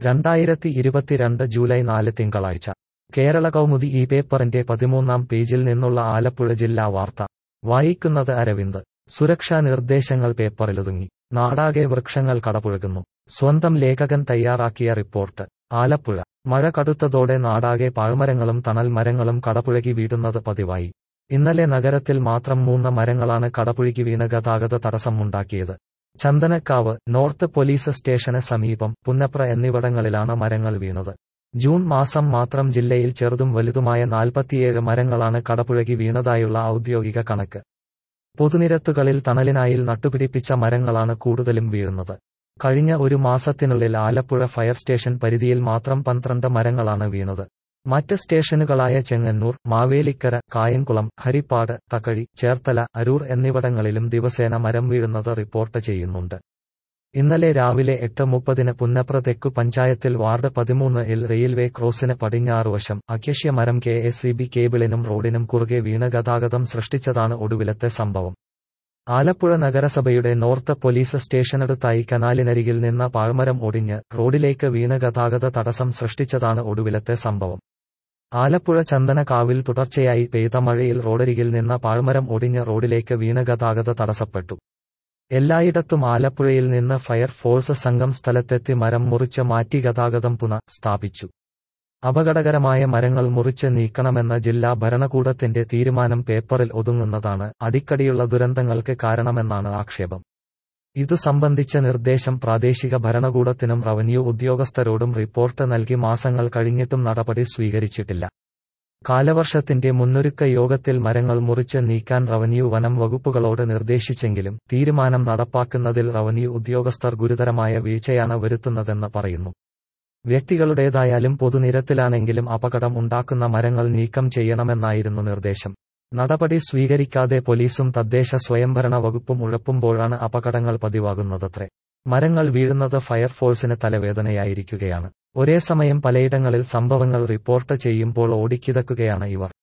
രണ്ടായിരത്തി ഇരുപത്തിരണ്ട് ജൂലൈ നാല് തിങ്കളാഴ്ച കേരള കൗമുദി ഈ പേപ്പറിന്റെ പതിമൂന്നാം പേജിൽ നിന്നുള്ള ആലപ്പുഴ ജില്ലാ വാർത്ത വായിക്കുന്നത് അരവിന്ദ് സുരക്ഷാ നിർദ്ദേശങ്ങൾ പേപ്പറിലൊതുങ്ങി നാടാകെ വൃക്ഷങ്ങൾ കടപുഴകുന്നു സ്വന്തം ലേഖകൻ തയ്യാറാക്കിയ റിപ്പോർട്ട് ആലപ്പുഴ മഴ കടുത്തതോടെ നാടാകെ പാഴ്മരങ്ങളും തണൽ മരങ്ങളും കടപുഴകി വീഴുന്നത് പതിവായി ഇന്നലെ നഗരത്തിൽ മാത്രം മൂന്ന് മരങ്ങളാണ് കടപുഴകി വീണ് ഗതാഗത തടസ്സമുണ്ടാക്കിയത് ചന്ദനക്കാവ് നോർത്ത് പോലീസ് സ്റ്റേഷന് സമീപം പുന്നപ്ര എന്നിവിടങ്ങളിലാണ് മരങ്ങൾ വീണത് ജൂൺ മാസം മാത്രം ജില്ലയിൽ ചെറുതും വലുതുമായ നാൽപ്പത്തിയേഴ് മരങ്ങളാണ് കടപുഴകി വീണതായുള്ള ഔദ്യോഗിക കണക്ക് പൊതുനിരത്തുകളിൽ തണലിനായിൽ നട്ടുപിടിപ്പിച്ച മരങ്ങളാണ് കൂടുതലും വീഴുന്നത് കഴിഞ്ഞ ഒരു മാസത്തിനുള്ളിൽ ആലപ്പുഴ ഫയർ സ്റ്റേഷൻ പരിധിയിൽ മാത്രം പന്ത്രണ്ട് മരങ്ങളാണ് വീണത് മറ്റ് സ്റ്റേഷനുകളായ ചെങ്ങന്നൂർ മാവേലിക്കര കായംകുളം ഹരിപ്പാട് തകഴി ചേർത്തല അരൂർ എന്നിവിടങ്ങളിലും ദിവസേന മരം വീഴുന്നത് റിപ്പോർട്ട് ചെയ്യുന്നുണ്ട് ഇന്നലെ രാവിലെ എട്ട് മുപ്പതിന് പുന്നപ്ര തെക്കു പഞ്ചായത്തിൽ വാർഡ് പതിമൂന്ന് എൽ റെയിൽവേ ക്രോസിന് പടിഞ്ഞാറുവശം അക്യശ്യ മരം കെ എസ് ഇ ബി കേബിളിനും റോഡിനും കുറുകെ വീണ് ഗതാഗതം സൃഷ്ടിച്ചതാണ് ഒടുവിലത്തെ സംഭവം ആലപ്പുഴ നഗരസഭയുടെ നോർത്ത് പോലീസ് സ്റ്റേഷനടുത്തായി കനാലിനരികിൽ നിന്ന് പാഴ്മരം ഒടിഞ്ഞ് റോഡിലേക്ക് വീണ് ഗതാഗത തടസ്സം സൃഷ്ടിച്ചതാണ് ഒടുവിലത്തെ സംഭവം ആലപ്പുഴ ചന്ദനക്കാവിൽ തുടർച്ചയായി പെയ്ത മഴയിൽ റോഡരികിൽ നിന്ന് പാഴ്മരം ഒടിഞ്ഞ് റോഡിലേക്ക് വീണ് ഗതാഗത തടസ്സപ്പെട്ടു എല്ലായിടത്തും ആലപ്പുഴയിൽ നിന്ന് ഫയർ ഫോഴ്സ് സംഘം സ്ഥലത്തെത്തി മരം മുറിച്ച് മാറ്റി ഗതാഗതം പുനഃ സ്ഥാപിച്ചു അപകടകരമായ മരങ്ങൾ മുറിച്ച് നീക്കണമെന്ന ജില്ലാ ഭരണകൂടത്തിന്റെ തീരുമാനം പേപ്പറിൽ ഒതുങ്ങുന്നതാണ് അടിക്കടിയുള്ള ദുരന്തങ്ങൾക്ക് കാരണമെന്നാണ് ആക്ഷേപം ഇതു സംബന്ധിച്ച നിർദ്ദേശം പ്രാദേശിക ഭരണകൂടത്തിനും റവന്യൂ ഉദ്യോഗസ്ഥരോടും റിപ്പോർട്ട് നൽകി മാസങ്ങൾ കഴിഞ്ഞിട്ടും നടപടി സ്വീകരിച്ചിട്ടില്ല കാലവർഷത്തിന്റെ മുന്നൊരുക്ക യോഗത്തിൽ മരങ്ങൾ മുറിച്ച് നീക്കാൻ റവന്യൂ വനം വകുപ്പുകളോട് നിർദ്ദേശിച്ചെങ്കിലും തീരുമാനം നടപ്പാക്കുന്നതിൽ റവന്യൂ ഉദ്യോഗസ്ഥർ ഗുരുതരമായ വീഴ്ചയാണ് വരുത്തുന്നതെന്ന് പറയുന്നു വ്യക്തികളുടേതായാലും പൊതുനിരത്തിലാണെങ്കിലും അപകടം ഉണ്ടാക്കുന്ന മരങ്ങൾ നീക്കം ചെയ്യണമെന്നായിരുന്നു നിർദ്ദേശം നടപടി സ്വീകരിക്കാതെ പോലീസും തദ്ദേശ സ്വയംഭരണ വകുപ്പും ഉഴപ്പുമ്പോഴാണ് അപകടങ്ങൾ പതിവാകുന്നതത്രേ മരങ്ങൾ വീഴുന്നത് ഫയർഫോഴ്സിന് തലവേദനയായിരിക്കുകയാണ് ഒരേ സമയം പലയിടങ്ങളിൽ സംഭവങ്ങൾ റിപ്പോർട്ട് ചെയ്യുമ്പോൾ ഓടിക്കിതക്കുകയാണ് ഇവർ